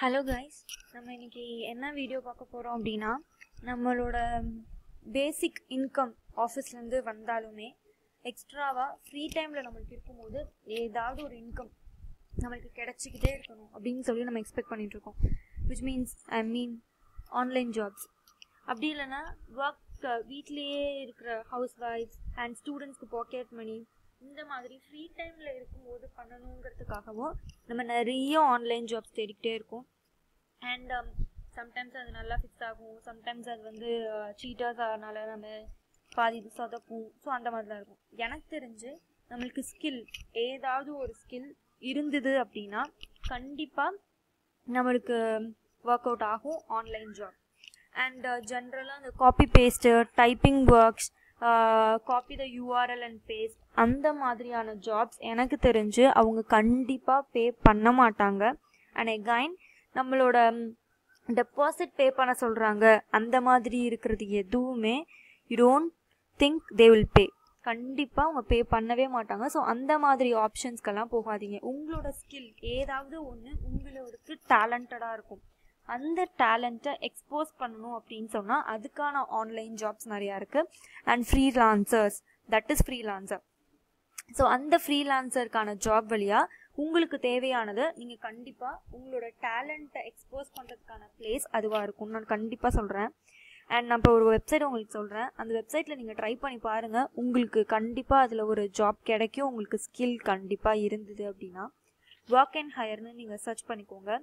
hello guys நம்ம இன்னைக்கு என்ன வீடியோ பார்க்க போகிறோம் அப்படின்னா நம்மளோட பேசிக் இன்கம் ஆஃபீஸ்லேருந்து வந்தாலுமே எக்ஸ்ட்ராவாக ஃப்ரீ டைமில் நம்மளுக்கு இருக்கும்போது ஏதாவது ஒரு இன்கம் நம்மளுக்கு கிடைச்சிக்கிட்டே இருக்கணும் அப்படின்னு சொல்லி நம்ம எக்ஸ்பெக்ட் பண்ணிட்டு இருக்கோம் which means I mean online jobs அப்படி இல்லைன்னா ஒர்க் வீட்லேயே இருக்கிற ஹவுஸ் ஒய்ஃப்ஸ் அண்ட் ஸ்டூடெண்ட்ஸ்க்கு பாக்கெட் மணி இந்த மாதிரி ஃப்ரீ டைமில் இருக்கும்போது பண்ணணுங்கிறதுக்காகவும் நம்ம நிறைய ஆன்லைன் ஜாப்ஸ் தேடிக்கிட்டே இருக்கோம் அண்ட் சம்டைம்ஸ் அது நல்லா ஃபிக்ஸ் ஆகும் சம்டைம்ஸ் அது வந்து சீட்டர்ஸ் ஆகிறனால நம்ம பாதி இது சொதப்பும் ஸோ அந்த மாதிரி தான் இருக்கும் எனக்கு தெரிஞ்சு நம்மளுக்கு ஸ்கில் ஏதாவது ஒரு ஸ்கில் இருந்தது அப்படின்னா கண்டிப்பாக நம்மளுக்கு ஒர்க் அவுட் ஆகும் ஆன்லைன் ஜாப் அண்ட் ஜென்ரலாக அந்த copy paste typing works copy the URL and paste அந்த மாதிரியான ஜாப்ஸ் எனக்கு தெரிஞ்சு அவங்க கண்டிப்பாக பே பண்ண மாட்டாங்க அண்ட் எகைன் நம்மளோட டெபாசிட் பே பண்ண சொல்கிறாங்க அந்த மாதிரி இருக்கிறது எதுவுமே you don't think they will pay கண்டிப்பாக அவங்க பே பண்ணவே மாட்டாங்க ஸோ அந்த மாதிரி ஆப்ஷன்ஸ்க்கெல்லாம் போகாதீங்க உங்களோட ஸ்கில் ஏதாவது ஒன்று உங்களுக்கு டேலண்டடாக இருக்கும் அந்த டேலண்ட்டை எக்ஸ்போஸ் பண்ணணும் அப்படின்னு சொன்னால் அதுக்கான ஆன்லைன் ஜாப்ஸ் நிறையா இருக்குது and freelancers that is freelancer so அந்த ஃப்ரீலான்சருக்கான ஜாப் வழியாக உங்களுக்கு தேவையானதை நீங்கள் கண்டிப்பாக உங்களோட டேலண்ட்டை எக்ஸ்போஸ் பண்ணுறதுக்கான பிளேஸ் அதுவாக இருக்கும் நான் கண்டிப்பாக சொல்கிறேன் அண்ட் நான் இப்போ ஒரு வெப்சைட் உங்களுக்கு சொல்கிறேன் அந்த வெப்சைட்டில் நீங்கள் ட்ரை பண்ணி பாருங்கள் உங்களுக்கு கண்டிப்பாக அதில் ஒரு ஜாப் கிடைக்கும் உங்களுக்கு ஸ்கில் கண்டிப்பாக இருந்தது அப்படின்னா ஒர்க் அண்ட் ஹையர்னு நீங்கள் சர்ச் பண்ணிக்கோங்க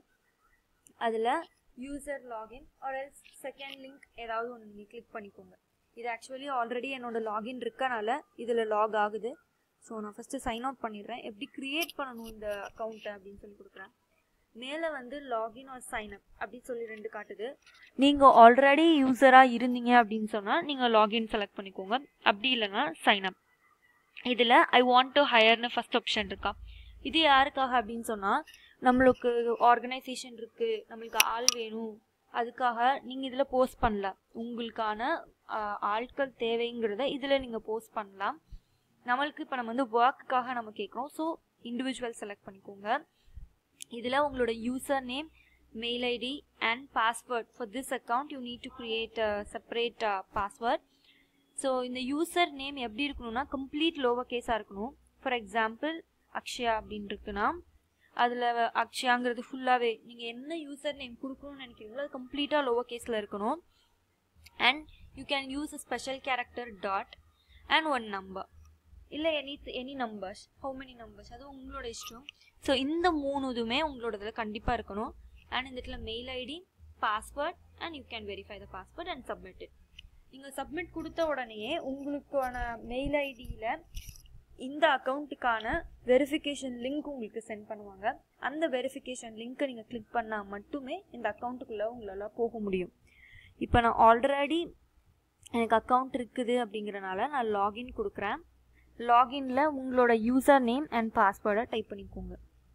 அதில் யூசர் லாகின் ஒரு செகண்ட் லிங்க் ஏதாவது ஒன்று நீங்கள் கிளிக் பண்ணிக்கோங்க இது ஆக்சுவலி ஆல்ரெடி என்னோடய லாகின் இருக்கனால இதில் லாக் ஆகுது ஸோ நான் ஃபஸ்ட்டு சைன் அவுட் பண்ணிடுறேன் எப்படி க்ரியேட் பண்ணணும் இந்த அக்கௌண்ட்டை அப்படின்னு சொல்லி கொடுக்குறேன் மேலே வந்து லாகின் ஆர் சைன் அப் அப்படின்னு சொல்லி ரெண்டு காட்டுது நீங்கள் ஆல்ரெடி யூஸராக இருந்தீங்க அப்படின்னு சொன்னால் நீங்கள் லாகின் செலக்ட் பண்ணிக்கோங்க அப்படி இல்லைன்னா சைன் அப் இதில் ஐ வாண்ட் டு ஹையர்னு ஃபஸ்ட் ஆப்ஷன் இருக்கா இது யாருக்காக அப்படின்னு சொன்னால் நம்மளுக்கு ஆர்கனைசேஷன் இருக்குது நம்மளுக்கு ஆள் வேணும் அதுக்காக நீங்கள் இதில் போஸ்ட் பண்ணலாம் உங்களுக்கான ஆட்கள் தேவைங்கிறத இதில் நீங்கள் போஸ்ட் பண்ணலாம் நம்மளுக்கு இப்போ நம்ம வந்து ஒர்க்குக்காக நம்ம கேட்குறோம் ஸோ இண்டிவிஜுவல் செலக்ட் பண்ணிக்கோங்க இதில் உங்களோட user name mail ID and password for this account you need to create separate password so இந்த யூசர் நேம் எப்படி இருக்கணும்னா கம்ப்ளீட் லோவர் கேஸாக இருக்கணும் ஃபார் எக்ஸாம்பிள் அக்ஷயா அப்படின்னு இருக்குன்னா அதில் அக்ஷயாங்கிறது ஃபுல்லாகவே நீங்கள் என்ன யூசர் நேம் கொடுக்கணும்னு நினைக்கிறீங்களோ அது கம்ப்ளீட்டாக லோவர் கேஸில் இருக்கணும் and you can use a special character dot and one number இல்லை any any numbers how many numbers அது உங்களோட இஷ்டம் ஸோ இந்த மூணு இதுவுமே உங்களோட இதில் கண்டிப்பாக இருக்கணும் அண்ட் இந்த இடத்துல mail ID password and you can verify the password and submit நீங்கள் சப்மிட் கொடுத்த உடனேயே உங்களுக்கான மெயில் ஐடியில் இந்த அக்கௌண்ட்டுக்கான வெரிஃபிகேஷன் லிங்க் உங்களுக்கு சென்ட் பண்ணுவாங்க அந்த வெரிஃபிகேஷன் லிங்க்கை நீங்கள் கிளிக் பண்ணால் மட்டுமே இந்த அக்கௌண்ட்டுக்குள்ளே உங்களால் போக முடியும் இப்போ நான் ஆல்ரெடி எனக்கு அக்கௌண்ட் இருக்குது அப்படிங்கிறனால நான் லாகின் கொடுக்குறேன் லாகின்ல உங்களோட யூசர் நேம் அண்ட் பாஸ்வேர்டை டைப் பண்ணிக்கோங்க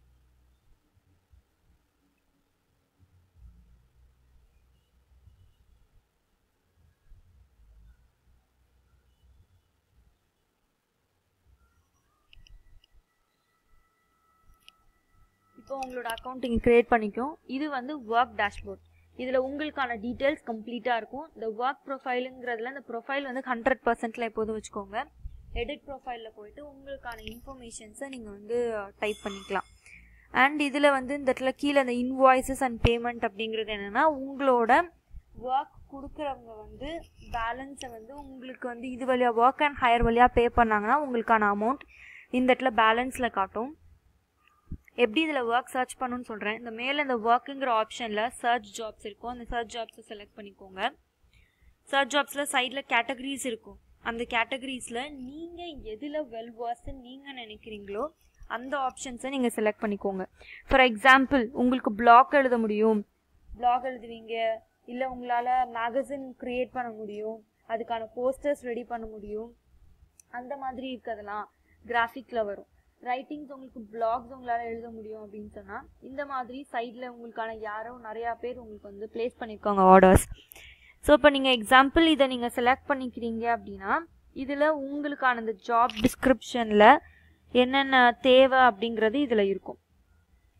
இப்போ உங்களோட அக்கௌண்ட் நீங்கள் க்ரியேட் பண்ணிக்கும் இது வந்து ஒர்க் டேஷ்போர்ட் இதில் உங்களுக்கான டீட்டெயில்ஸ் கம்ப்ளீட்டாக இருக்கும் இந்த ஒர்க் ப்ரொஃபைலுங்கிறதுல இந்த ப்ரொஃபைல் வந்து ஹண்ட்ரட் பர்சன்டில் எப்போதும் வச்சுக்கோங்க எடிட் ப்ரொஃபைலில் போயிட்டு உங்களுக்கான இன்ஃபர்மேஷன்ஸை நீங்கள் வந்து டைப் பண்ணிக்கலாம் அண்ட் இதில் வந்து இந்த இடத்துல கீழே இந்த இன்வாய்ஸஸ் அண்ட் பேமெண்ட் அப்படிங்கிறது என்னென்னா உங்களோட ஒர்க் கொடுக்குறவங்க வந்து பேலன்ஸை வந்து உங்களுக்கு வந்து இது வழியாக ஒர்க் அண்ட் ஹையர் வழியாக பே பண்ணாங்கன்னா உங்களுக்கான அமௌண்ட் இந்த இடத்துல பேலன்ஸில் காட்டும் எப்படி இதில் ஒர்க் சர்ச் பண்ணணும்னு சொல்கிறேன் இந்த மேலே இந்த ஒர்க்குங்கிற ஆப்ஷனில் சர்ச் ஜாப்ஸ் இருக்கும் அந்த சர்ச் ஜாப்ஸை செலக்ட் பண்ணிக்கோங்க சர்ச் ஜாப்ஸில் சைடில் கேட்டகரிஸ் இருக்கும் அந்த கேட்டகரிஸில் நீங்கள் எதில் வெல் வாஸ்ன்னு நீங்கள் நினைக்கிறீங்களோ அந்த ஆப்ஷன்ஸை நீங்கள் செலக்ட் பண்ணிக்கோங்க ஃபார் எக்ஸாம்பிள் உங்களுக்கு பிளாக் எழுத முடியும் பிளாக் எழுதுவீங்க இல்லை உங்களால் மேகசின் க்ரியேட் பண்ண முடியும் அதுக்கான போஸ்டர்ஸ் ரெடி பண்ண முடியும் அந்த மாதிரி இருக்கிறதெல்லாம் கிராஃபிக்கில் வரும் ரைட்டிங்ஸ் உங்களுக்கு பிளாக்ஸ் உங்களால் எழுத முடியும் அப்படின்னு சொன்னால் இந்த மாதிரி சைடில் உங்களுக்கான யாரோ நிறையா பேர் உங்களுக்கு வந்து ப்ளேஸ் பண்ணியிருக்காங்க ஆர்டர்ஸ் ஸோ இப்போ நீங்கள் எக்ஸாம்பிள் இதை நீங்கள் செலக்ட் பண்ணிக்கிறீங்க அப்படின்னா இதில் உங்களுக்கான இந்த ஜாப் டிஸ்கிரிப்ஷனில் என்னென்ன தேவை அப்படிங்கிறது இதில் இருக்கும்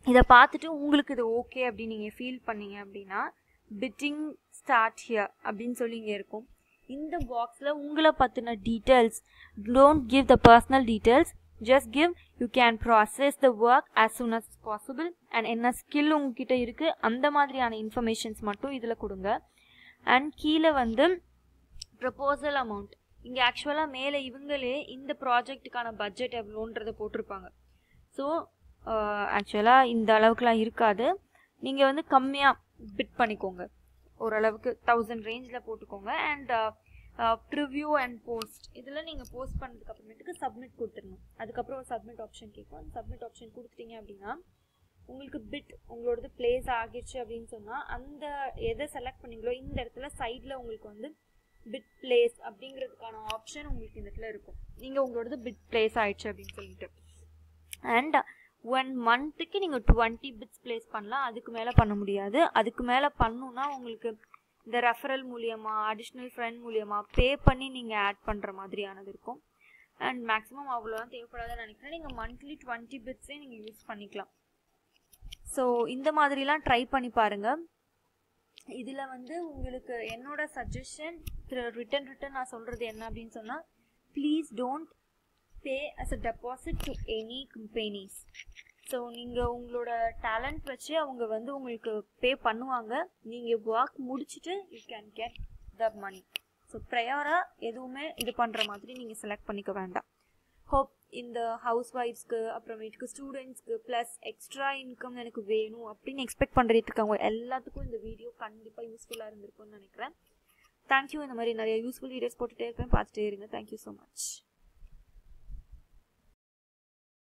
இதை பார்த்துட்டு உங்களுக்கு இது ஓகே அப்படின்னு நீங்கள் ஃபீல் பண்ணீங்க அப்படின்னா பிட்டிங் ஸ்டார்ட் ஹியர் அப்படின்னு சொல்லி இங்கே இருக்கும் இந்த பாக்ஸில் உங்களை பற்றின details don't give the personal details just give you can process the work as soon as possible and என்ன ஸ்கில் உங்ககிட்ட இருக்குது அந்த மாதிரியான இன்ஃபர்மேஷன்ஸ் மட்டும் இதில் கொடுங்க அண்ட் கீழே வந்து ப்ரப்போசல் அமௌண்ட் இங்கே ஆக்சுவலாக மேலே இவங்களே இந்த ப்ராஜெக்ட்டுக்கான பட்ஜெட் எவ்வளோன்றதை போட்டிருப்பாங்க ஸோ ஆக்சுவலாக இந்த அளவுக்குலாம் இருக்காது நீங்கள் வந்து கம்மியாக பிட் பண்ணிக்கோங்க ஓரளவுக்கு தௌசண்ட் ரேஞ்சில் போட்டுக்கோங்க அண்ட் ப்ரிவ்யூ அண்ட் போஸ்ட் இதில் நீங்கள் போஸ்ட் பண்ணதுக்கு அப்புறமேட்டுக்கு சப்மிட் கொடுத்துடணும் அதுக்கப்புறம் ஒரு சப்மிட் ஆப்ஷன் கேட்கும் அந்த சப்மிட் ஆப்ஷன் கொடுத்துட்டீங்க அப்படின்னா உங்களுக்கு பிட் உங்களோடது பிளேஸ் ஆகிடுச்சு அப்படின்னு சொன்னால் அந்த எதை செலக்ட் பண்ணீங்களோ இந்த இடத்துல சைடில் உங்களுக்கு வந்து பிட் பிளேஸ் அப்படிங்கிறதுக்கான ஆப்ஷன் உங்களுக்கு இந்த இடத்துல இருக்கும் நீங்கள் உங்களோடது பிட் பிளேஸ் ஆயிடுச்சு அப்படின்னு சொல்லிட்டு அண்ட் ஒன் மந்த்துக்கு நீங்கள் டுவெண்ட்டி பிட்ஸ் பிளேஸ் பண்ணலாம் அதுக்கு மேலே பண்ண முடியாது அதுக்கு மேலே பண்ணணுன்னா உங்களுக்கு இந்த ரெஃபரல் மூலியமாக அடிஷ்னல் ஃப்ரெண்ட் மூலியமாக பே பண்ணி நீங்கள் ஆட் பண்ணுற மாதிரியானது இருக்கும் அண்ட் மேக்ஸிமம் அவ்வளோதான் தேவைப்படாதுன்னு நினைக்கிறேன் நீங்கள் மந்த்லி டுவெண்ட்டி பிட்ஸே நீங்கள் யூஸ் பண்ணிக்கலாம் ஸோ இந்த மாதிரிலாம் ட்ரை பண்ணி பாருங்கள் இதில் வந்து உங்களுக்கு என்னோட சஜஷன் ரிட்டன் ரிட்டன் நான் சொல்கிறது என்ன அப்படின்னு சொன்னால் please don't pay us a deposit to any companies so நீங்கள் உங்களோட டேலண்ட் வச்சு அவங்க வந்து உங்களுக்கு பே பண்ணுவாங்க நீங்கள் ஒர்க் முடிச்சுட்டு you can get the money so ப்ரையராக எதுவுமே இது பண்ணுற மாதிரி நீங்கள் செலக்ட் பண்ணிக்க வேண்டாம் ஹோப் இந்த ஹவுஸ் ஒய்ஃப்ஸ்க்கு அப்புறமேட்டுக்கு ஸ்டூடெண்ட்ஸ்க்கு ப்ளஸ் எக்ஸ்ட்ரா இன்கம் எனக்கு வேணும் அப்படின்னு எக்ஸ்பெக்ட் பண்ணுறதுக்கு இருக்கவங்க எல்லாத்துக்கும் இந்த வீடியோ கண்டிப்பாக யூஸ்ஃபுல்லாக இருந்திருக்கும்னு நினைக்கிறேன் தேங்க்யூ இந்த மாதிரி நிறைய யூஸ்ஃபுல் வீடியோஸ் போட்டுகிட்டே இருப்பேன் பார்த்துட்டே இருங்க தேங்க்யூ ஸோ மச்